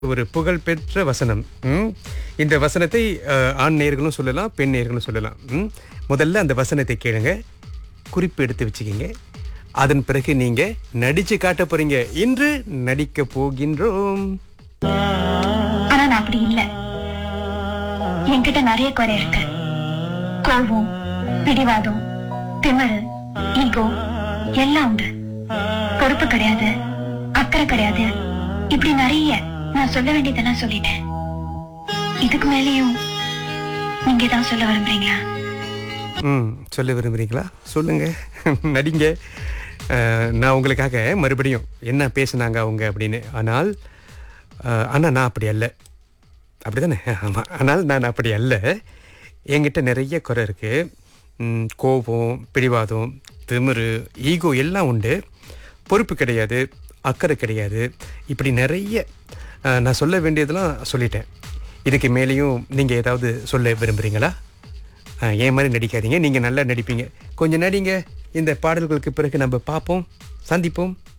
ஒரு புகழ்பெற்ற வசனம் ம்? இந்த வசனத்தை அஹ், ஆண் நேர்களும் சொல்லலாம் பெண் நேர்களும் சொல்லலாம் ம்? முதல்ல அந்த வசனத்தை கேளுங்க குறிப்பு எடுத்து வச்சுக்கிங்க அதன் பிறகு நீங்க நடிச்சு காட்ட போறீங்க இன்று நடிக்க போகின்றோம் ஆனா நான் அப்படி இல்ல என்கிட்ட நிறைய குறை இருக்கு கோபம் பிடிவாதம் திமிரு ஈகோ எல்லாம் உண்டு பொறுப்பு கிடையாது அக்கறை கிடையாது இப்படி நிறைய நான் சொல்ல வேண்டியதெல்லாம் சொல்லிட்டேன் இதுக்கு மேலேயும் நீங்க தான் சொல்ல விரும்புறீங்களா ம் சொல்ல விரும்புறீங்களா சொல்லுங்க நடிங்க அஹ், நான் உங்களுக்காக மறுபடியும் என்ன பேசுனாங்க அவங்க அப்படின்னு ஆனால் அஹ், ஆனால் நான் அப்படி அல்ல அப்படிதானே ஆமாம் ஆனால் நான் அப்படி அல்ல என்கிட்ட நிறைய குறை இருக்குது கோபம் பிடிவாதம் திமிரு ஈகோ எல்லாம் உண்டு பொறுப்பு கிடையாது அக்கறை கிடையாது இப்படி நிறைய அஹ், நான் சொல்ல வேண்டியதெல்லாம் சொல்லிட்டேன் இதுக்கு மேலேயும் நீங்கள் ஏதாவது சொல்ல விரும்புகிறீங்களா ஆ, ஏன் மாதிரி நடிக்காதீங்க நீங்கள் நல்லா நடிப்பீங்க கொஞ்சம் நடிங்க இந்த பாடல்களுக்கு பிறகு நம்ம பார்ப்போம் சந்திப்போம்